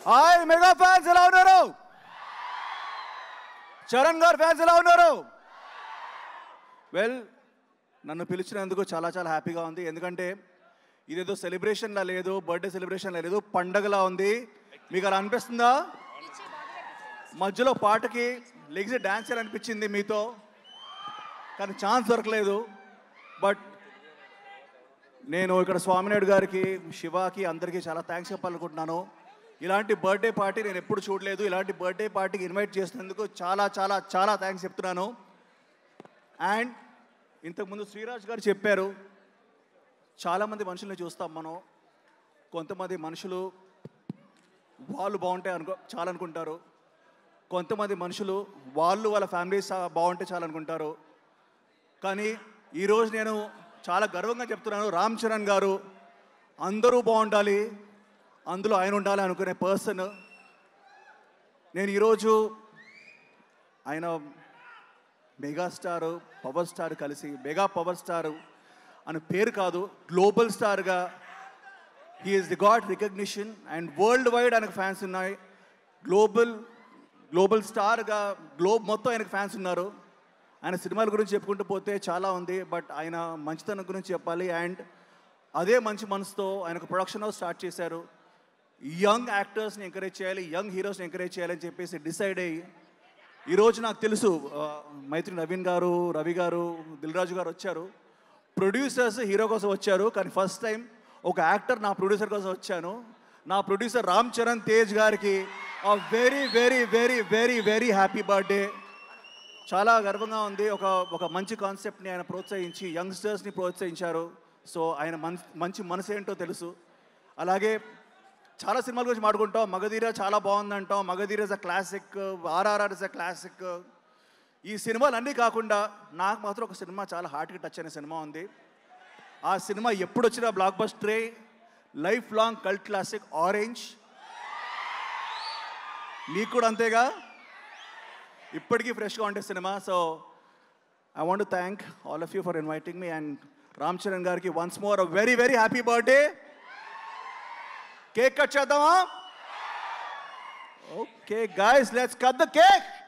hi mega fans ఎలా ఉన్నారు చరణ్ గారు ఫ్యాన్స్ ఎలా ఉన్నారు వెల్ నన్ను పిలిచినందుకు చాలా చాలా హ్యాపీగా ఉంది ఎందుకంటే ఇదేదో సెలబ్రేషన్లా లేదు బర్త్డే సెలబ్రేషన్లా లేదు పండగలా ఉంది మీకు అలా అనిపిస్తుందా మధ్యలో పాటకి లెగ్స్ డాన్స్ అనిపించింది మీతో కానీ ఛాన్స్ దొరకలేదు బట్ నేను ఇక్కడ స్వామినాయుడు గారికి శివాకి అందరికీ చాలా థ్యాంక్స్ చెప్పాలనుకుంటున్నాను ఇలాంటి బర్త్డే పార్టీ నేను ఎప్పుడు చూడలేదు ఇలాంటి బర్త్డే పార్టీకి ఇన్వైట్ చేసినందుకు చాలా చాలా చాలా థ్యాంక్స్ చెప్తున్నాను అండ్ ఇంతకుముందు శ్రీరాజ్ గారు చెప్పారు చాలామంది మనుషుల్ని చూస్తాం మనం కొంతమంది మనుషులు వాళ్ళు బాగుంటే అనుకో చాలనుకుంటారు కొంతమంది మనుషులు వాళ్ళు వాళ్ళ ఫ్యామిలీస్ బాగుంటే చాలనుకుంటారు కానీ ఈరోజు నేను చాలా గర్వంగా చెప్తున్నాను రామ్ చరణ్ గారు అందరూ బాగుండాలి అందులో ఆయన ఉండాలి అనుకునే పర్సన్ నేను ఈరోజు ఆయన మెగాస్టార్ పవర్ స్టార్ కలిసి మెగా పవర్ స్టార్ అని పేరు కాదు గ్లోబల్ స్టార్గా he's the got recognition and world wide ఆయనకు ఫ్యాన్స్ ఉన్నాయి గ్లోబల్ గ్లోబల్ స్టార్గా గ్లోబ్ మొత్తం ఆయనకు ఫ్యాన్స్ ఉన్నారు ఆయన సినిమాల గురించి చెప్పుకుంటూ పోతే చాలా ఉంది బట్ ఆయన మంచితనం గురించి చెప్పాలి అండ్ అదే మంచి మనసుతో ఆయనకు ప్రొడక్షన్ హౌస్ స్టార్ట్ చేశారు యంగ్ యాక్టర్స్ని ఎంకరేజ్ చేయాలి యంగ్ హీరోస్ని ఎంకరేజ్ చేయాలని చెప్పేసి డిసైడ్ అయ్యి ఈరోజు నాకు తెలుసు ఆ, మైత్రి నవీన్ గారు రవి గారు దిల్రాజు గారు వచ్చారు ప్రొడ్యూసర్స్ హీరో కోసం వచ్చారు కానీ ఫస్ట్ టైం ఒక యాక్టర్ నా ప్రొడ్యూసర్ కోసం వచ్చాను నా ప్రొడ్యూసర్ రామ్ చరణ్ తేజ్ గారికి very very very very very happy birthday చాలా గర్వంగా ఉంది ఒక ఒక మంచి కాన్సెప్ట్ని ఆయన ప్రోత్సహించి యంగ్స్టర్స్ని ప్రోత్సహించారు సో ఆయన మన్ మంచి మనసు ఏంటో తెలుసు అలాగే చాలా సినిమాల గురించి మాట్లాడుకుంటాం మగధీర చాలా బాగుందంటాం Magadheera is a classic RRR is a classic ఈ సినిమాలు అన్నీ కాకుండా నాకు మాత్రం ఒక సినిమా చాలా హార్ట్కి టచ్ అయిన సినిమా ఉంది ఆ సినిమా ఎప్పుడు వచ్చినా బ్లాక్ బస్టరే life long cult classic Orange మీకు కూడా అంతేగా ఇప్పటికీ ఫ్రెష్గా ఉండే cinema so I want thank all of you for inviting me and Ram Charan గారికి once more very very happy birthday cake cut చేద్దామా okay guys let's cut the cake